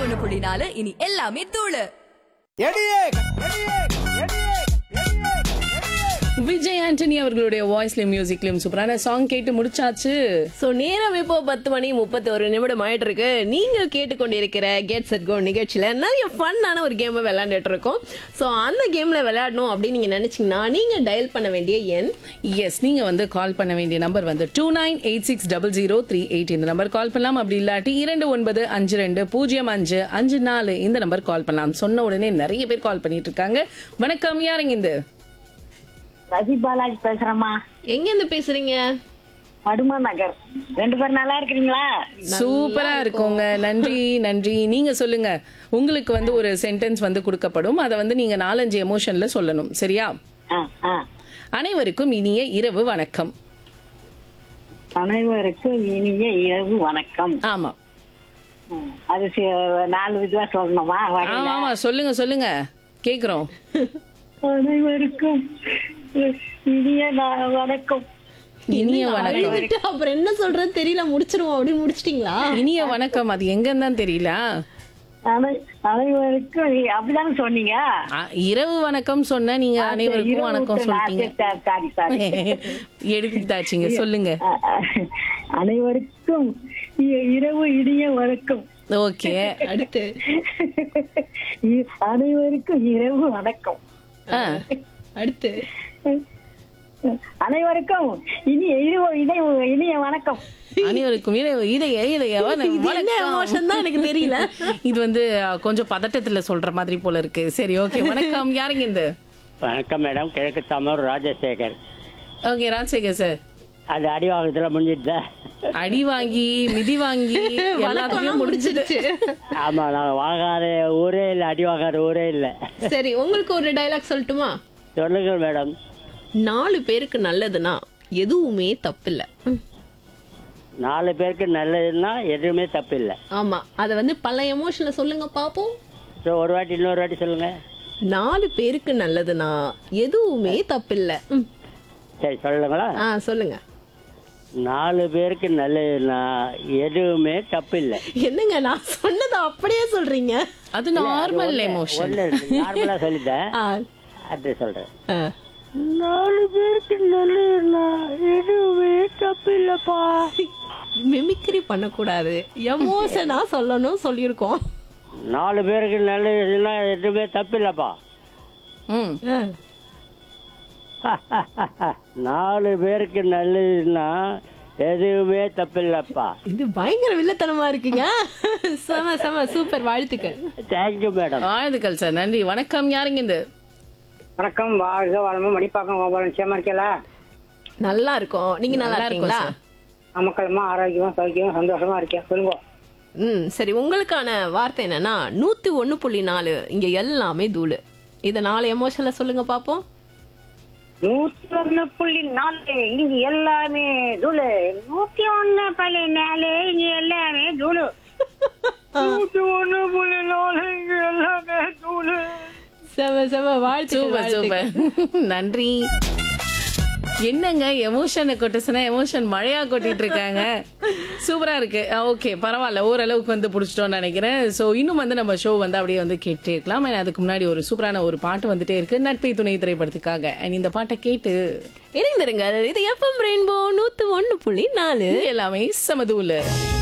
ஒண்ணு புள்ளி நாலு இனி எல்லாமே தூளு எடியே எடியே எடியே எடியே விஜய் ஆண்டனி அவர்களுடைய வாய்ஸ்லயும் மியூசிக்லயும் சூப்பரான சாங் கேட்டு முடிச்சாச்சு சோ நேரம் இப்போ பத்து மணி முப்பத்தி ஒரு நிமிடம் ஆயிட்டு இருக்கு நீங்க கேட்டுக்கொண்டிருக்கிற கெட் செட் கோ நிகழ்ச்சியில நிறைய ஃபன்னான ஒரு கேம் விளையாண்டுட்டு இருக்கோம் சோ அந்த கேம்ல விளையாடணும் அப்படின்னு நீங்க நினைச்சீங்கன்னா நீங்க டயல் பண்ண வேண்டிய எண் எஸ் நீங்க வந்து கால் பண்ண வேண்டிய நம்பர் வந்து two nine eight six double zero three eight இந்த நம்பர் கால் பண்ணலாம் அப்படி இல்லாட்டி இரண்டு ஒன்பது அஞ்சு ரெண்டு பூஜ்ஜியம் அஞ்சு அஞ்சு நாலு இந்த நம்பர் கால் பண்ணலாம் சொன்ன உடனே நிறைய பேர் கால் பண்ணிட்டு இருக்காங்க வணக்கம் யாருங்க இந்த ரஜி பாலாஜி பேசுறேம்மா எங்க இருந்து பேசுறீங்க படுமா நகர் ரெண்டு பேரும் நல்லா இருக்கிறீங்களா சூப்பரா இருக்கோங்க நன்றி நன்றி நீங்க சொல்லுங்க உங்களுக்கு வந்து ஒரு சென்டென்ஸ் வந்து கொடுக்கப்படும் அதை வந்து நீங்க நாலஞ்சு எமோஷன்ல சொல்லணும் சரியா ஆ, ஆ. அனைவருக்கும் இனிய இரவு வணக்கம் அனைவருக்கும் இனிய இரவு வணக்கம் ஆமா ம், அது சி- நாலு விதமா சொல்லணுமா வகையில? ஆமா ஆமா சொல்லுங்க சொல்லுங்க கேக்குறோம் அனைவருக்கும் இனிய நா- வணக்கம் இனிய வணக்கம் அழுதுட்டு அப்புறம் என்ன சொல்றது தெரியல முடிச்சிருவோம் அப்படின்னு முடிச்சிட்டீங்களா இனிய வணக்கம் அது எங்கன்னு தான் தெரியல அனை- அனைவருக்கும் இ- அப்படிதானே சொன்னீங்க ஆ, இரவு வணக்கம் சொன்ன நீங்க அனைவருக்கும் வணக்கம் சொல்லிட்டீங்க சாரி சாரி எடுத்துக்கிட்டாச்சுங்க சொல்லுங்க அனைவருக்கும் இ- இரவு இனிய வணக்கம் ஓகே அடுத்து இ- அனைவருக்கும் இரவு வணக்கம் ஆ, அடுத்து அனைவருக்கும் இனிய இரவு இணைய இனிய வணக்கம் அனைவருக்கும் இதை இதை இதை இது என்ன எமோஷன் தான் எனக்கு தெரியல இது வந்து ஆ, கொஞ்சம் பதட்டத்துல சொல்ற மாதிரி போல இருக்கு சரி ஓகே வணக்கம் யாருங்க இந்த வணக்கம் மேடம் கிழக்கு தாமர் ராஜசேகர் ஓகே ராஜசேகர் சார் அது அடிவாகத்துல முடிஞ்சிட்டு அடி வாங்கி மிதி வாங்கி எல்லாத்தையும் முடிச்சிட்டு ஆமா நாங்க வாங்காத ஊரே இல்ல அடி வாங்காத ஊரே இல்ல சரி உங்களுக்கு ஒரு டைலாக் சொல்லட்டுமா சொல்லுங்க மேடம் நாலு பேருக்கு நல்லதுன்னா எதுவுமே தப்பில்ல ம், நாலு பேருக்கு நல்லதுன்னா எதுவுமே தப்பு இல்ல ஆமா அத வந்து பல எமோஷன்ல சொல்லுங்க பாப்போம் ஸோ ஒரு வாட்டி இன்னொரு வாட்டி சொல்லுங்க நாலு பேருக்கு நல்லதுன்னா எதுவுமே தப்பில்ல ம், சரி சொல்லுங்களா ஆ சொல்லுங்க நாலு பேருக்கு நல்லதுன்னா எதுவுமே தப்பு இல்ல என்னங்க நான் சொன்னதை அப்படியே சொல்றீங்க அது நார்மல் எமோஷன் ஒண்ணு நார்மலா சொல்லிட்டேன் ஆ, அது சொல்றேன் ஆ. நாலு பேருக்கு நல்லதுன்னா எதுவுமே தப்பு இல்லப்பா மிமிக்ரி பண்ணக்கூடாது எமோஷனா சொல்லணும் சொல்லியிருக்கோம் நாலு பேருக்கு நல்லதுன்னா எதுவுமே தப்பு இல்லப்பா ம் ஆ. நாலு பேருக்கு நல்லதுன்னா எதுவுமே தப்பில்லப்பா இது பயங்கர வில்லத்தனமா இருக்குங்க செம செம சூப்பர் வாழ்த்துக்கள் தேங்க்யூ மேடம் வாழ்த்துக்கள் சார் நன்றி வணக்கம் யாருங்க இந்த வணக்கம் வாழ்க வளமும் மணிப்பாக்கம் கோபாலம் சேமா இருக்கல நல்லா இருக்கும் நீங்க நல்லா நல்லா இருக்கும் இருக்கீங்களா சார். அமக்களமா ஆரோக்கியமா சௌக்கியமா சந்தோஷமா இருக்கேன் சொல்லுங்க ம் சரி உங்களுக்கான வார்த்தை என்னன்னா நூத்தி ஒண்ணு புள்ளி நாலு இங்க எல்லாமே தூளு இத நாலு எமோஷன்ல சொல்லுங்க பாப்போம் நூத்தி ஒண்ணு புள்ளி நாலு இங்க எல்லாமே தூளு நூத்தி ஒண்ணு புள்ளி நாலு இங்க எல்லாமே தூளு நூத்தி ஒண்ணு புள்ளி நாலு இங்க எல்லாமே தூளு செம செம வாழ்த்து சூப்பர் சூப்பர் நன்றி என்னங்க எமோஷனை கொட்டுச்சுன்னா எமோஷன் மழையா கொட்டிட்டு இருக்காங்க சூப்பரா இருக்கு ஓகே பரவாயில்ல ஓரளவுக்கு வந்து பிடிச்சிட்டோம்னு நினைக்கிறேன் சோ இன்னும் வந்து நம்ம ஷோ வந்து அப்படியே வந்து கேட்டே இருக்கலாம் ஏன்னா அதுக்கு முன்னாடி ஒரு சூப்பரான ஒரு பாட்டு வந்துட்டே இருக்கு நட்பை துணை திரைப்படத்துக்காக And இந்த பாட்டை கேட்டு இணைந்திருங்கள் இது எஃப்எம் ரெயின்போ நூத்து ஒண்ணு புள்ளி நாலு எல்லாமே சமதூல